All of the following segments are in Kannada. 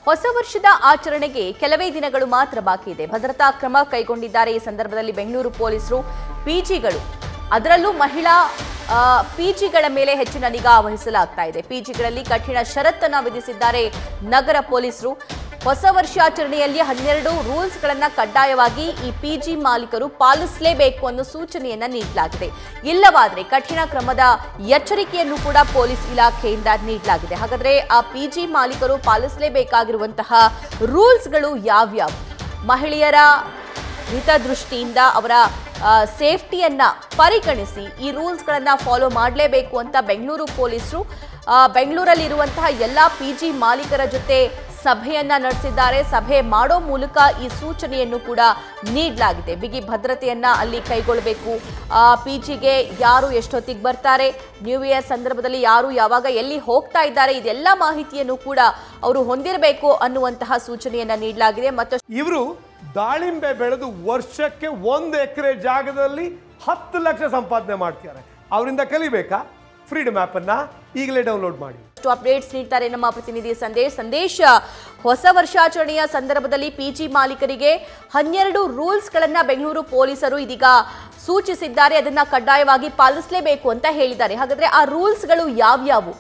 ಹೊಸ ವರ್ಷದ ಆಚರಣೆಗೆ ಕೆಲವೇ ದಿನಗಳು ಮಾತ್ರ ಬಾಕಿ ಇದೆ ಭದ್ರತಾ ಕ್ರಮ ಕೈಗೊಂಡಿದ್ದಾರೆ ಈ ಸಂದರ್ಭದಲ್ಲಿ ಬೆಂಗಳೂರು ಪೊಲೀಸರು ಪಿಜಿಗಳು ಅದರಲ್ಲೂ ಮಹಿಳಾ ಆ, ಪಿಜಿಗಳ ಮೇಲೆ ಹೆಚ್ಚಿನ ನಿಗಾ ವಹಿಸಲಾಗ್ತಾ ಇದೆ ಪಿಜಿಗಳಲ್ಲಿ ಕಠಿಣ ಷರತ್ತನ್ನ ವಿಧಿಸಿದ್ದಾರೆ ನಗರ ಪೊಲೀಸರು ಹೊಸ ವರ್ಷಾಚರಣೆಯಲ್ಲಿ ಹನ್ನೆರಡು ರೂಲ್ಸ್ಗಳನ್ನ ಕಡ್ಡಾಯವಾಗಿ ಈ ಪಿಜಿ ಮಾಲೀಕರು ಪಾಲಿಸಲೇಬೇಕು ಅನ್ನೋ ಸೂಚನೆಯನ್ನ ನೀಡಲಾಗಿದೆ ಇಲ್ಲವಾದ್ರೆ ಕಠಿಣ ಕ್ರಮದ ಎಚ್ಚರಿಕೆಯನ್ನು ಕೂಡ ಪೊಲೀಸ್ ಇಲಾಖೆಯಿಂದ ನೀಡಲಾಗಿದೆ ಹಾಗಾದ್ರೆ ಆ ಪಿಜಿ ಮಾಲೀಕರು ಪಾಲಿಸಲೇಬೇಕಾಗಿರುವಂತಹ ರೂಲ್ಸ್ಗಳು ಯಾವ್ಯಾವು ಮಹಿಳೆಯರ ಹಿತದೃಷ್ಟಿಯಿಂದ ಅವರ ಆ, ಸೇಫ್ಟಿಯನ್ನ ಪರಿಗಣಿಸಿ ಈ ರೂಲ್ಸ್ಗಳನ್ನ ಫಾಲೋ ಮಾಡಲೇಬೇಕು ಅಂತ ಬೆಂಗಳೂರು ಪೊಲೀಸರು ಆ, ಬೆಂಗಳೂರಲ್ಲಿರುವಂತಹ ಎಲ್ಲ ಪಿ ಜಿ ಮಾಲೀಕರ ಜೊತೆ ಸಭೆಯನ್ನ ನಡೆಸಿದ್ದಾರೆ ಸಭೆ ಮಾಡೋ ಮೂಲಕ ಈ ಸೂಚನೆಯನ್ನು ಕೂಡ ನೀಡಲಾಗಿದೆ ಬಿಗಿ ಭದ್ರತೆಯನ್ನ ಅಲ್ಲಿ ಕೈಗೊಳ್ಳಬೇಕು ಪಿ ಜಿಗೆ ಯಾರು ಎಷ್ಟೊತ್ತಿಗೆ ಬರ್ತಾರೆ ನ್ಯೂ ಇಯರ್ ಸಂದರ್ಭದಲ್ಲಿ ಯಾರು ಯಾವಾಗ ಎಲ್ಲಿ ಹೋಗ್ತಾ ಇದ್ದಾರೆ ಇದೆಲ್ಲ ಮಾಹಿತಿಯನ್ನು ಕೂಡ ಅವರು ಹೊಂದಿರಬೇಕು ಅನ್ನುವಂತಹ ಸೂಚನೆಯನ್ನ ನೀಡಲಾಗಿದೆ ಮತ್ತು ಇವರು ದಾಳಿಂಬೆ ಬೆಳೆದು ವರ್ಷಕ್ಕೆ ಒಂದು ಎಕರೆ ಜಾಗದಲ್ಲಿ ಹತ್ತು ಲಕ್ಷ ಸಂಪಾದನೆ ಮಾಡ್ತಿದ್ದಾರೆ ಅವರಿಂದ ಕಲಿಬೇಕಾ ಫ್ರೀಡಮ್ ಅನ್ನ ಈಗಲೇ ಡೌನ್ಲೋಡ್ ಮಾಡಿ ಅಷ್ಟು ಅಪ್ಡೇಟ್ಸ್ ನೀಡ್ತಾರೆ ನಮ್ಮ ಪ್ರತಿನಿಧಿ ಸಂದೇಶ್ ಸಂದೇಶ್ ಹೊಸ ವರ್ಷಾಚರಣೆಯ ಸಂದರ್ಭದಲ್ಲಿ ಪಿಜಿ ಮಾಲೀಕರಿಗೆ ಹನ್ನೆರಡು ರೂಲ್ಸ್ಗಳನ್ನ ಬೆಂಗಳೂರು ಪೊಲೀಸರು ಇದೀಗ ಸೂಚಿಸಿದ್ದಾರೆ ಅದನ್ನ ಕಡ್ಡಾಯವಾಗಿ ಪಾಲಿಸಲೇಬೇಕು ಅಂತ ಹೇಳಿದ್ದಾರೆ ಹಾಗಾದ್ರೆ ಆ ರೂಲ್ಸ್ಗಳು ಯಾವ್ಯಾವು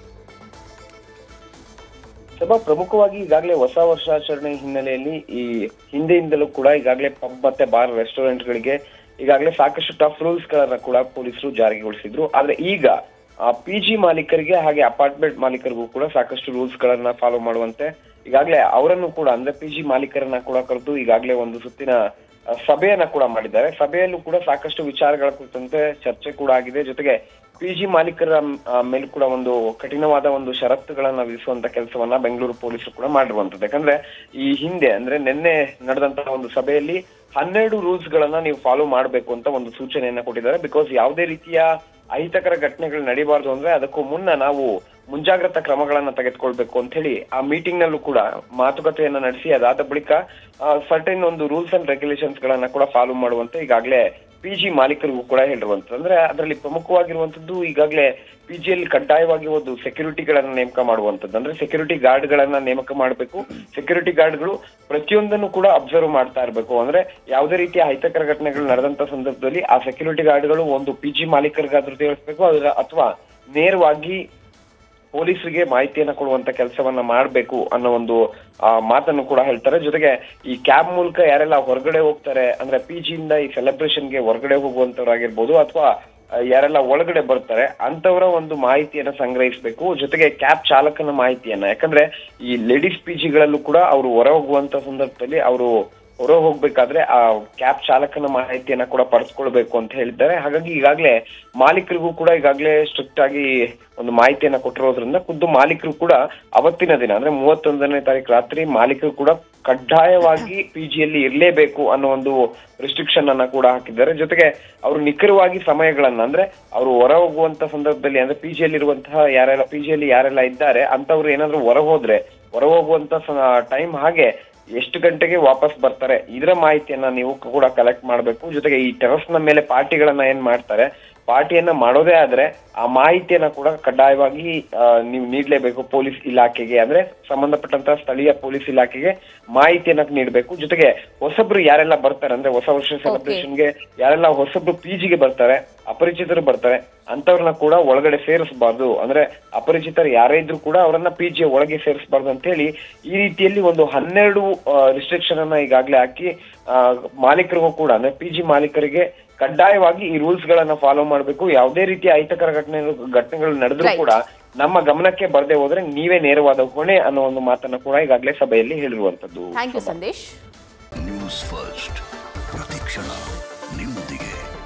ಸಭಾ ಪ್ರಮುಖವಾಗಿ ಈಗಾಗಲೇ ಹೊಸ ವರ್ಷಾಚರಣೆ ಹಿನ್ನೆಲೆಯಲ್ಲಿ ಈ ಹಿಂದೆಯಿಂದಲೂ ಕೂಡ ಈಗಾಗಲೇ ಪಬ್ ಮತ್ತೆ ಬಾರ್ ರೆಸ್ಟೋರೆಂಟ್ಗಳಿಗೆ ಈಗಾಗಲೇ ಸಾಕಷ್ಟು ಟಫ್ ರೂಲ್ಸ್ ಗಳನ್ನ ಕೂಡ ಪೊಲೀಸರು ಜಾರಿಗೊಳಿಸಿದ್ರು ಆದ್ರೆ ಈಗ ಪಿ ಜಿ ಮಾಲೀಕರಿಗೆ ಹಾಗೆ ಅಪಾರ್ಟ್ಮೆಂಟ್ ಮಾಲೀಕರಿಗೂ ಕೂಡ ಸಾಕಷ್ಟು ರೂಲ್ಸ್ ಗಳನ್ನ ಫಾಲೋ ಮಾಡುವಂತೆ ಈಗಾಗಲೇ ಅವರನ್ನು ಕೂಡ ಅಂದ್ರೆ ಪಿ ಜಿ ಮಾಲೀಕರನ್ನ ಕೂಡ ಕರೆದು ಈಗಾಗಲೇ ಒಂದು ಸುತ್ತಿನ ಆ, ಸಭೆಯನ್ನ ಕೂಡ ಮಾಡಿದ್ದಾರೆ ಸಭೆಯಲ್ಲೂ ಕೂಡ ಸಾಕಷ್ಟು ವಿಚಾರಗಳ ಕುರಿತಂತೆ ಚರ್ಚೆ ಕೂಡ ಆಗಿದೆ ಜೊತೆಗೆ ಪಿ ಜಿ ಮಾಲೀಕರ ಆ, ಮೇಲೂ ಕೂಡ ಒಂದು ಕಠಿಣವಾದ ಒಂದು ಷರತ್ತುಗಳನ್ನ ವಿಧಿಸುವಂತ ಕೆಲಸವನ್ನ ಬೆಂಗಳೂರು ಪೊಲೀಸರು ಕೂಡ ಮಾಡಿರುವಂತದ್ದು ಯಾಕಂದ್ರೆ ಈ ಹಿಂದೆ ಅಂದ್ರೆ ನಿನ್ನೆ ನಡೆದಂತಹ ಒಂದು ಸಭೆಯಲ್ಲಿ ಹನ್ನೆರಡು ರೂಲ್ಸ್ ಗಳನ್ನ ನೀವು ಫಾಲೋ ಮಾಡಬೇಕು ಅಂತ ಒಂದು ಸೂಚನೆಯನ್ನ ಕೊಟ್ಟಿದ್ದಾರೆ ಬಿಕಾಸ್ ಯಾವುದೇ ರೀತಿಯ ಅಹಿತಕರ ಘಟನೆಗಳು ನಡೀಬಾರ್ದು ಅಂದ್ರೆ ಅದಕ್ಕೂ ಮುನ್ನ ನಾವು ಮುಂಜಾಗ್ರತಾ ಕ್ರಮಗಳನ್ನ ತೆಗೆದುಕೊಳ್ಬೇಕು ಅಂತ ಹೇಳಿ ಆ ಮೀಟಿಂಗ್ ನಲ್ಲೂ ಕೂಡ ಮಾತುಕತೆಯನ್ನ ನಡೆಸಿ ಅದಾದ ಬಳಿಕ ಸರ್ಟೈನ್ ಒಂದು ರೂಲ್ಸ್ ಅಂಡ್ ರೆಗ್ಯುಲೇಷನ್ಸ್ ಗಳನ್ನ ಕೂಡ ಫಾಲೋ ಮಾಡುವಂತೆ ಈಗಾಗಲೇ ಪಿ ಜಿ ಮಾಲೀಕರಿಗೂ ಕೂಡ ಹೇಳಿರುವಂತದ್ದು ಅಂದ್ರೆ ಅದರಲ್ಲಿ ಪ್ರಮುಖವಾಗಿರುವಂತದ್ದು ಈಗಾಗಲೇ ಪಿ ಜಿಯಲ್ಲಿ ಕಡ್ಡಾಯವಾಗಿ ಒಂದು ಸೆಕ್ಯೂರಿಟಿಗಳನ್ನ ನೇಮಕ ಮಾಡುವಂತದ್ದು ಅಂದ್ರೆ ಸೆಕ್ಯೂರಿಟಿ ಗಾರ್ಡ್ ಗಳನ್ನ ನೇಮಕ ಮಾಡಬೇಕು ಸೆಕ್ಯೂರಿಟಿ ಗಾರ್ಡ್ಗಳು ಪ್ರತಿಯೊಂದನ್ನು ಕೂಡ ಅಬ್ಸರ್ವ್ ಮಾಡ್ತಾ ಇರಬೇಕು ಅಂದ್ರೆ ಯಾವುದೇ ರೀತಿಯ ಅಹಿತಕರ ಘಟನೆಗಳು ನಡೆದಂತ ಸಂದರ್ಭದಲ್ಲಿ ಆ ಸೆಕ್ಯೂರಿಟಿ ಗಾರ್ಡ್ಗಳು ಒಂದು ಪಿ ಜಿ ಮಾಲೀಕರಿಗಾದ್ರೂ ತಿಳಿಸ್ಬೇಕು ಅದರ ಅಥವಾ ನೇರವಾಗಿ ಪೊಲೀಸರಿಗೆ ಮಾಹಿತಿಯನ್ನ ಕೊಡುವಂತ ಕೆಲಸವನ್ನ ಮಾಡಬೇಕು ಅನ್ನೋ ಒಂದು ಆ, ಮಾತನ್ನು ಕೂಡ ಹೇಳ್ತಾರೆ ಜೊತೆಗೆ ಈ ಕ್ಯಾಬ್ ಮೂಲಕ ಯಾರೆಲ್ಲ ಹೊರಗಡೆ ಹೋಗ್ತಾರೆ ಅಂದ್ರೆ ಪಿ ಜಿಯಿಂದ ಈ ಸೆಲೆಬ್ರೇಷನ್ಗೆ ಹೊರಗಡೆ ಹೋಗುವಂತವ್ರಾಗಿರ್ಬೋದು ಅಥವಾ ಯಾರೆಲ್ಲ ಒಳಗಡೆ ಬರ್ತಾರೆ ಅಂತವರ ಒಂದು ಮಾಹಿತಿಯನ್ನ ಸಂಗ್ರಹಿಸಬೇಕು ಜೊತೆಗೆ ಕ್ಯಾಬ್ ಚಾಲಕನ ಮಾಹಿತಿಯನ್ನ ಯಾಕಂದ್ರೆ ಈ ಲೇಡೀಸ್ ಪಿ ಜಿಗಳಲ್ಲೂ ಕೂಡ ಅವರು ಹೊರ ಹೋಗುವಂತ ಸಂದರ್ಭದಲ್ಲಿ ಅವರು ಹೊರ ಹೋಗ್ಬೇಕಾದ್ರೆ ಆ ಕ್ಯಾಬ್ ಚಾಲಕನ ಮಾಹಿತಿಯನ್ನ ಕೂಡ ಪಡೆದುಕೊಳ್ಬೇಕು ಅಂತ ಹೇಳಿದ್ದಾರೆ ಹಾಗಾಗಿ ಈಗಾಗಲೇ ಮಾಲೀಕರಿಗೂ ಕೂಡ ಈಗಾಗಲೇ ಸ್ಟ್ರಿಕ್ಟ್ ಆಗಿ ಒಂದು ಮಾಹಿತಿಯನ್ನ ಕೊಟ್ಟಿರೋದ್ರಿಂದ ಖುದ್ದು ಮಾಲೀಕರು ಕೂಡ ಅವತ್ತಿನ ದಿನ ಅಂದ್ರೆ ಮೂವತ್ತೊಂದನೇ ತಾರೀಕು ರಾತ್ರಿ ಮಾಲೀಕರು ಕೂಡ ಕಡ್ಡಾಯವಾಗಿ ಪಿ ಜಿಯಲ್ಲಿ ಇರಲೇಬೇಕು ಅನ್ನೋ ಒಂದು ರಿಸ್ಟ್ರಿಕ್ಷನ್ ಅನ್ನ ಕೂಡ ಹಾಕಿದ್ದಾರೆ ಜೊತೆಗೆ ಅವರು ನಿಖರವಾಗಿ ಸಮಯಗಳನ್ನ ಅಂದ್ರೆ ಅವರು ಹೊರ ಹೋಗುವಂತ ಸಂದರ್ಭದಲ್ಲಿ ಅಂದ್ರೆ ಪಿ ಜಿಯಲ್ಲಿರುವಂತಹ ಯಾರೆಲ್ಲ ಪಿ ಜಿಯಲ್ಲಿ ಯಾರೆಲ್ಲ ಇದ್ದಾರೆ ಅಂತವ್ರು ಏನಾದ್ರು ಹೊರ ಹೋದ್ರೆ ಹೊರ ಹೋಗುವಂತ ಟೈಮ್ ಹಾಗೆ ಎಷ್ಟು ಗಂಟೆಗೆ ವಾಪಸ್ ಬರ್ತಾರೆ ಇದರ ಮಾಹಿತಿಯನ್ನ ನೀವು ಕೂಡ ಕಲೆಕ್ಟ್ ಮಾಡಬೇಕು ಜೊತೆಗೆ ಈ ಟೆರಸ್ ನ ಮೇಲೆ ಪಾರ್ಟಿಗಳನ್ನ ಏನ್ ಮಾಡ್ತಾರೆ ಪಾರ್ಟಿಯನ್ನ ಮಾಡೋದೇ ಆದ್ರೆ ಆ ಮಾಹಿತಿಯನ್ನ ಕೂಡ ಕಡ್ಡಾಯವಾಗಿ ಆ, ನೀವು ನೀಡಲೇಬೇಕು ಪೊಲೀಸ್ ಇಲಾಖೆಗೆ ಅಂದ್ರೆ ಸಂಬಂಧಪಟ್ಟಂತ ಸ್ಥಳೀಯ ಪೊಲೀಸ್ ಇಲಾಖೆಗೆ ಮಾಹಿತಿಯನ್ನ ನೀಡಬೇಕು ಜೊತೆಗೆ ಹೊಸಬ್ರು ಯಾರೆಲ್ಲ ಬರ್ತಾರೆ ಅಂದ್ರೆ ಹೊಸ ವರ್ಷ ಸೆಲೆಬ್ರೇಷನ್ಗೆ ಯಾರೆಲ್ಲ ಹೊಸಬ್ರು ಪಿ ಜಿಗೆ ಬರ್ತಾರೆ ಅಪರಿಚಿತರು ಬರ್ತಾರೆ ಅಂತವ್ರನ್ನ ಕೂಡ ಒಳಗಡೆ ಸೇರಿಸಬಾರ್ದು ಅಂದ್ರೆ ಅಪರಿಚಿತರು ಯಾರೇ ಇದ್ರು ಕೂಡ ಅವರನ್ನ ಪಿ ಜಿಯ ಒಳಗೆ ಸೇರಿಸಬಾರ್ದು ಅಂತ ಹೇಳಿ ಈ ರೀತಿಯಲ್ಲಿ ಒಂದು ಹನ್ನೆರಡು ರಿಸ್ಟ್ರಿಕ್ಷನ್ ಅನ್ನ ಈಗಾಗಲೇ ಹಾಕಿ ಆ, ಮಾಲೀಕರಿಗೂ ಕೂಡ ಅಂದ್ರೆ ಪಿ ಜಿ ಮಾಲೀಕರಿಗೆ ಕಡ್ಡಾಯವಾಗಿ ಈ ರೂಲ್ಸ್ ಗಳನ್ನ ಫಾಲೋ ಮಾಡಬೇಕು ಯಾವುದೇ ರೀತಿಯ ಅಹಿತಕರ ಘಟನೆ ಘಟನೆಗಳು ನಡೆದ್ರೂ Right. ಕೂಡ ನಮ್ಮ ಗಮನಕ್ಕೆ ಬರದೆ ಹೋದ್ರೆ ನೀವೇ ನೇರವಾದ ಹೊಣೆ ಅನ್ನೋ ಒಂದು ಮಾತನ್ನ ಕೂಡ ಈಗಾಗಲೇ ಸಭೆಯಲ್ಲಿ ಹೇಳಿರುವಂತದ್ದು thank you Sandesh news first ಪ್ರತಿಕ್ಷಣ ನಿಮ್ಮೊಂದಿಗೆ